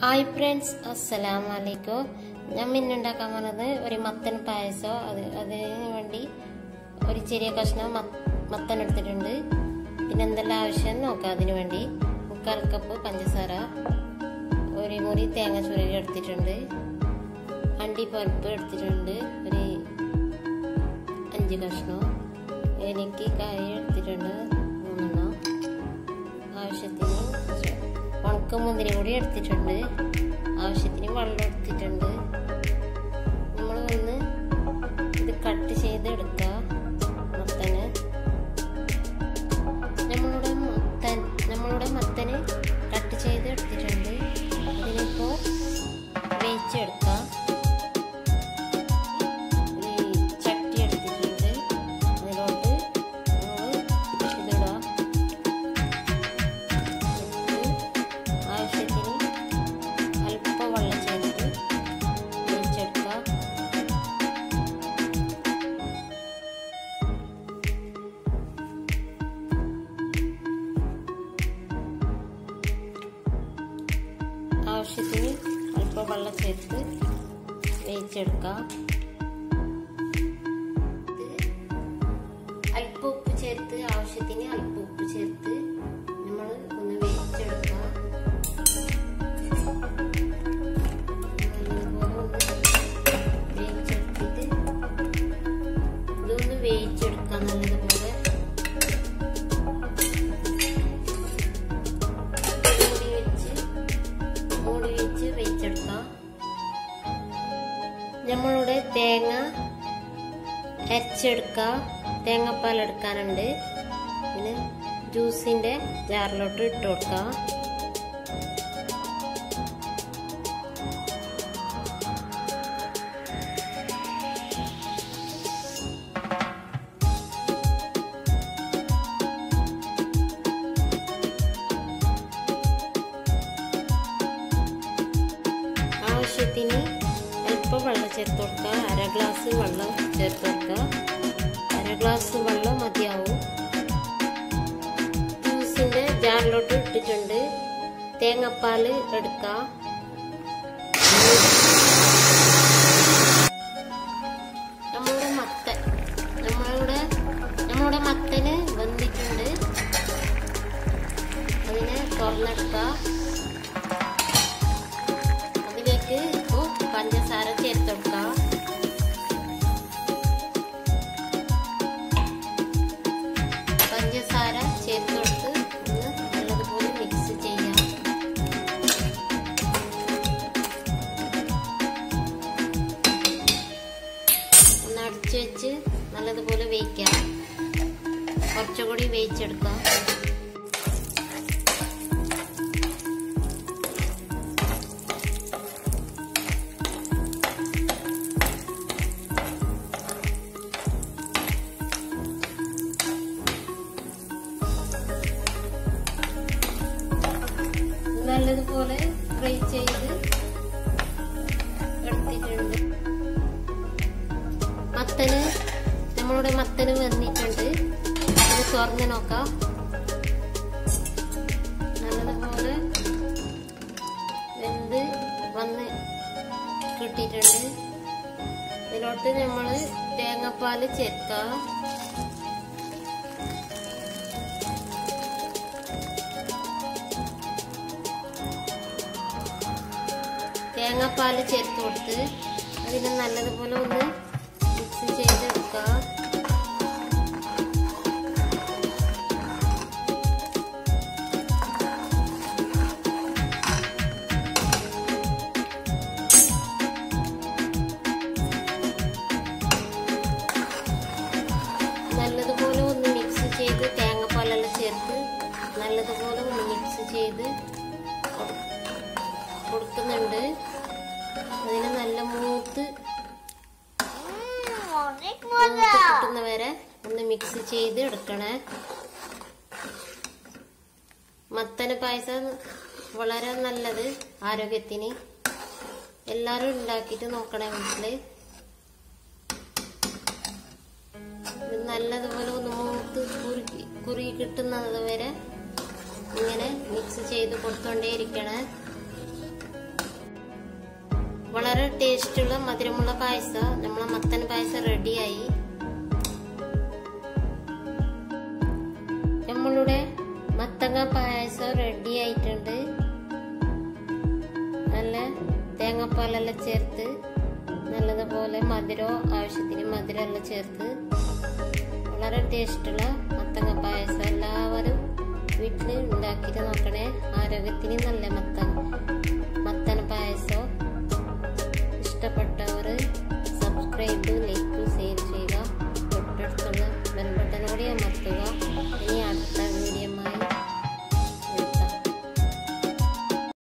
hi friends അസ്സലാം വലൈക്കും ഞാൻ ഇന്നുണ്ടാക്കാൻ പോകുന്നത് ഒരു മത്തൻ പായസം അത് അതിന് വേണ്ടി ഒരു ചെറിയ കഷ്ണം മ- മത്തൻ എടുത്തിട്ടുണ്ട് പിന്നെ എന്തെല്ലാം ആവശ്യം നോക്കാം അതിന് വേണ്ടി മുക്കാൽ കപ്പ് പഞ്ചസാര ഒരു മുറി തേങ്ങ ചുരുളി എടുത്തിട്ടുണ്ട് അണ്ടിപ്പരിപ്പ് എടുത്തിട്ടുണ്ട് ഒരു അഞ്ച് കഷ്ണം എനിക്ക് കായ എടുത്തിട്ടുണ്ട് മൂന്നെണ്ണം ആവശ്യത്തിന് ഉണക്കമുന്തിരി കൂടി എടുത്തിട്ടുണ്ട് ആവശ്യത്തിന് വെള്ളം എടുത്തിട്ടുണ്ട് നമ്മൾ ഒന്ന് ഇത് കട്ട് ചെയ്ത് എടുക്കുക മത്തന് നമ്മളുടെ മത്തൻ നമ്മളുടെ മത്തന് കട്ട് ചെയ്ത് എടുത്തിട്ടുണ്ട് ഇതിനിപ്പോൾ വേവിച്ചെടുക്കാം ഒരു ചട്ടി എടുത്തിട്ടുണ്ട് അതിലോട്ട് നമ്മൾ ഇതിടാം ആവശ്യത്തിന് അല്പം വെള്ളം ചേർത്ത് വേവിച്ചെടുക്കുക ആവശ്യത്തിന് അല്പം വെള്ളം ചേർത്ത് വേവിച്ചെടുക്കുക അല്പം ഉപ്പ് ചേർത്ത് ആവശ്യത്തിന് അല്പം ഉപ്പ് ചേർത്ത് നമ്മൾ ഒന്ന് വേവിച്ചെടുക്കുക വേവിച്ചെടുത്തിട്ട് ഇതൊന്ന് വേവിച്ചെടുക്കാം നല്ലതുപോലെ മൂടി വെച്ച് മൂടി വെച്ച് വേവിച്ചെടുക്കാം നമ്മളുടെ തേങ്ങ അരച്ചെടുക്കാം തേങ്ങാപ്പാൽ എടുക്കാനുണ്ട് പിന്നെ ജ്യൂസിന്റെ ജാറിലോട്ട് ഇട്ട് കൊടുക്കാം ആവശ്യത്തിന് അല്പം വെള്ളം ചേർത്ത് കൊടുക്കുക അര ഗ്ലാസ് വെള്ളം ചേർത്ത് കൊടുക്കുക അര ഗ്ലാസ് വെള്ളം മതിയാവും ജ്യൂസിന്റെ ജാറിലോട്ട് ഇട്ടിട്ടുണ്ട് തേങ്ങാപ്പാൽ എടുക്കുക നമ്മളുടെ മത്തൻ നമ്മളുടെ നമ്മളുടെ മത്തന് വെന്തിട്ടുണ്ട് അതിനെ തുറന്നെടുക്കുക അതിലേക്ക് ഇപ്പോൾ പഞ്ചസാര ചേർത്ത് കൊടുക്കാം പഞ്ചസാര ചേർത്ത് കൊടുത്ത് ഒന്ന് നല്ലതുപോലെ മിക്സ് ചെയ്യാം ഒന്ന് അടിച്ചു വെച്ച് നല്ലതുപോലെ വേവിക്കാം കുറച്ചുകൂടി വേവിച്ചെടുക്കാം നല്ലതുപോലെ ഫ്രൈ ചെയ്ത് എടുത്തിട്ടുണ്ട് മത്തന് നമ്മളുടെ മത്തന് വന്നിട്ടുണ്ട് ഇത് തുറന്ന് നോക്കാം നല്ലതുപോലെ വെന്ത് വന്ന് കിട്ടിയിട്ടുണ്ട് ഇതിലോട്ട് നമ്മൾ തേങ്ങാപ്പാൽ ചേർക്കാം തേങ്ങാപ്പാൽ ചേർത്ത് കൊടുത്ത് അതിനെ നല്ലതുപോലെ ഒന്ന് മിക്സ് ചെയ്തെടുക്കുക നല്ലതുപോലെ ഒന്ന് മിക്സ് ചെയ്ത് തേങ്ങാപ്പാലെല്ലാം ചേർത്ത് നല്ലതുപോലെ ഒന്ന് മിക്സ് ചെയ്ത് കൊടുക്കുന്നുണ്ട് അതിന് നല്ല മൂത്ത് മൂത്ത് കിട്ടുന്നവരെ ഒന്ന് മിക്സ് ചെയ്ത് എടുക്കണേ മത്തന് പായസം വളരെ നല്ലത് ആരോഗ്യത്തിന് എല്ലാരും ഉണ്ടാക്കിയിട്ട് നോക്കണേ വീട്ടില് ഇത് നല്ലതുപോലെ ഒന്ന് മൂത്ത് കുറുക്കി കുറുകി കിട്ടുന്നത് വരെ ഇങ്ങനെ മിക്സ് ചെയ്ത് കൊടുത്തോണ്ടേ ഇരിക്കണേ വളരെ ടേസ്റ്റുള്ള മധുരമുള്ള പായസം നമ്മളെ മത്തൻ പായസം റെഡിയായി നമ്മളുടെ മത്തങ്ങ പായസം റെഡി ആയിട്ടുണ്ട് നല്ല തേങ്ങാപ്പാലെല്ലാം ചേർത്ത് നല്ലതുപോലെ മധുരം ആവശ്യത്തിന് മധുരമെല്ലാം ചേർത്ത് വളരെ ടേസ്റ്റുള്ള മത്തങ്ങ പായസം എല്ലാവരും വീട്ടിൽ ഉണ്ടാക്കിയിട്ട് നോക്കണേ ആരോഗ്യത്തിന് നല്ല മത്ത മത്തന പായസം ഇഷ്ടപ്പെട്ട